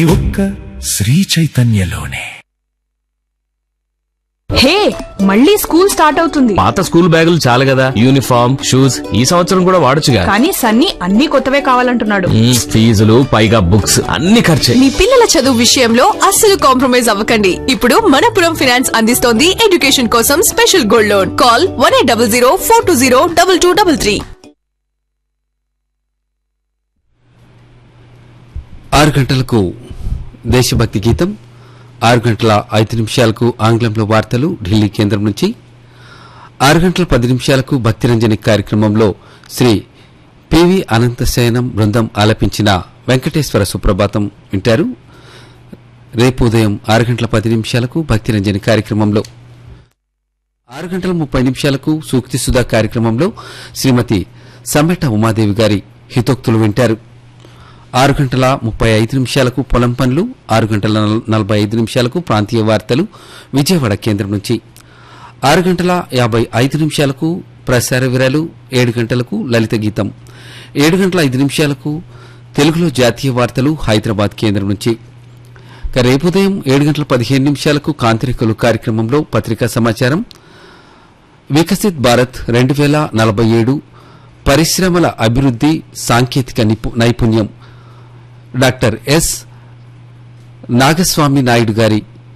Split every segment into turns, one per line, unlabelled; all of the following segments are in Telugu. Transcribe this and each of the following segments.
ఒక్క శ్రీ చైతన్యలోనే
హే మళ్ళీ స్కూల్ స్టార్ట్ అవుతుంది
పాత స్కూల్ బ్యాగులు చాలు కదా యూనిఫామ్ షూస్ ఈ సంవత్సరం కూడా వాడొచ్చుగా
కానీ సన్నీ అన్ని కొత్తవే కావాలంటున్నాడు
మ్మ్, ఫీజులు పైగా బుక్స్ అన్ని ఖర్చే
మీ పిల్లల చదువు విషయంలో అస్సలు కాంప్రమైజ్ అవ్వకండి ఇప్పుడు మనపురం ఫైనాన్స్ అందిస్తోంది ఎడ్యుకేషన్ కోసం special gold loan call one eight double zero four two zero double two double three
ఆరు గంటలకు దేశభక్తి గీతం ఆరు గంటల ఐదు నిమిషాలకు ఆంగ్లంలో వార్తలు ఢిల్లీ కేంద్రం నుంచి ఆరు గంటల పది నిమిషాలకు భక్తిరంజని కార్యక్రమంలో శ్రీ పివి అనంతశయనం బృందం ఆలపించిన వెంకటేశ్వర సుప్రభాతం వింటారు రేపు ఉదయం ఆరు గంటల పది నిమిషాలకు భక్తిరంజని కార్యక్రమంలో ఆరు గంటల ముప్పై నిమిషాలకు సూక్తి సుధా కార్యక్రమంలో శ్రీమతి సమ్మెట ఉమాదేవి గారి హితోక్తులు వింటారు ఆరు గంటల ముప్పై ఐదు నిమిషాలకు పొలం పనులు ఆరు గంటల నల- నలభై ఐదు నిమిషాలకు ప్రాంతీయ వార్తలు విజయవాడ కేంద్రం నుంచి ఆరు గంటల యాభై ఐదు నిమిషాలకు ప్రసార విరాలు ఏడు గంటలకు లలిత గీతం ఏడు గంటల ఐదు నిమిషాలకు తెలుగులో జాతీయ వార్తలు హైదరాబాద్ కేంద్రం నుంచి ఇక రేపు ఉదయం ఏడు గంటల పదిహేను నిమిషాలకు కాంతిరికలు కార్యక్రమంలో పత్రికా సమాచారం వికసిత్ భారత్ రెండు వేల నలభై ఏడు పరిశ్రమల అభివృద్ది సాంకేతిక నిపు- నైపుణ్యం డాక్టర్ ఎస్ నాగస్వామి నాయుడు గారి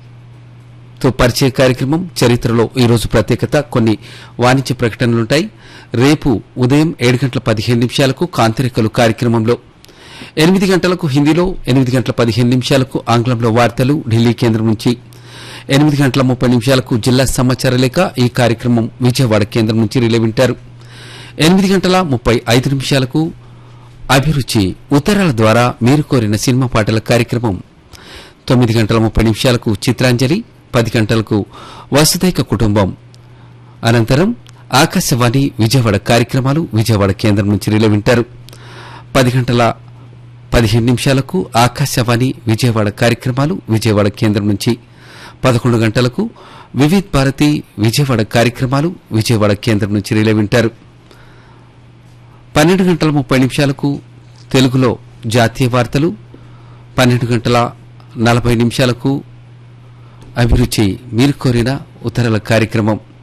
తో పరిచయ కార్యక్రమం చరిత్రలో ఈరోజు ప్రత్యేకత కొన్ని వాణిజ్య ప్రకటనలుంటాయి రేపు ఉదయం ఏడు గంటల పదిహేను నిమిషాలకు కాంతిరేఖలు కార్యక్రమంలో ఎనిమిది గంటలకు హిందీలో ఎనిమిది గంటల పదిహేను నిమిషాలకు ఆంగ్లంలో వార్తలు ఢిల్లీ కేంద్రం నుంచి ఎనిమిది గంటల ముప్పై నిమిషాలకు జిల్లా సమాచార లేఖ ఈ కార్యక్రమం విజయవాడ కేంద్రం నుంచి రిలే వింటారు ఎనిమిది గంటల ముప్పై ఐదు నిమిషాలకు అభిరుచి ఉత్తరాల ద్వారా మీరు కోరిన సినిమా పాటల కార్యక్రమం తొమ్మిది గంటల ముప్పై నిమిషాలకు చిత్రాంజలి పది గంటలకు వసుదైక కుటుంబం అనంతరం ఆకాశవాణి విజయవాడ కార్యక్రమాలు విజయవాడ కేంద్రం నుంచి రిలే వింటారు పది గంటల పదిహేను నిమిషాలకు ఆకాశవాణి విజయవాడ కార్యక్రమాలు విజయవాడ కేంద్రం నుంచి పదకొండు గంటలకు వివిధ్ భారతి విజయవాడ కార్యక్రమాలు విజయవాడ కేంద్రం నుంచి రిలే వింటారు పన్నెండు గంటల ముప్పై నిమిషాలకు తెలుగులో జాతీయ వార్తలు పన్నెండు గంటల నలభై నిమిషాలకు అభిరుచి మీరు కోరిన ఉత్తరాల కార్యక్రమం